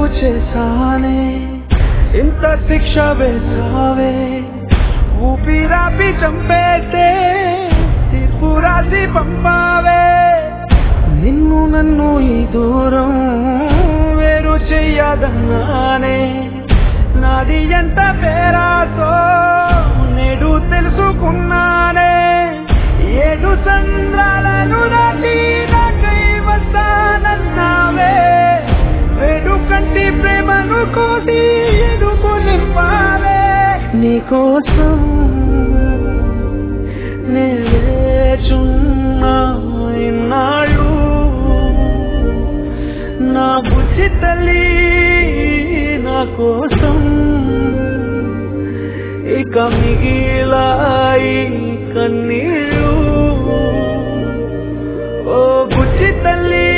చేశానే ఇంత శిక్ష వేసావే ఊపిరాపి చంపేస్తే తీర్పు రాసి పంపావే నిన్ను నన్ను ఈ దూరం వేరు చెయ్యదన్నానే నాది ఎంత పేరాతో నేడు తెలుసుకున్నానే ఏడు చంద్రాలను దాటి నాకై వస్తానన్నావే వేడు కంటి ప్రేమను కోసి ఎడుకు నింపావే నీకోసం నేచున్నా ఇన్నాళ్ళు నా బుద్ధి తల్లి నా కోసం ఇక మిగిలాయి కన్నీళ్ళు ఓ బుద్ధి తల్లి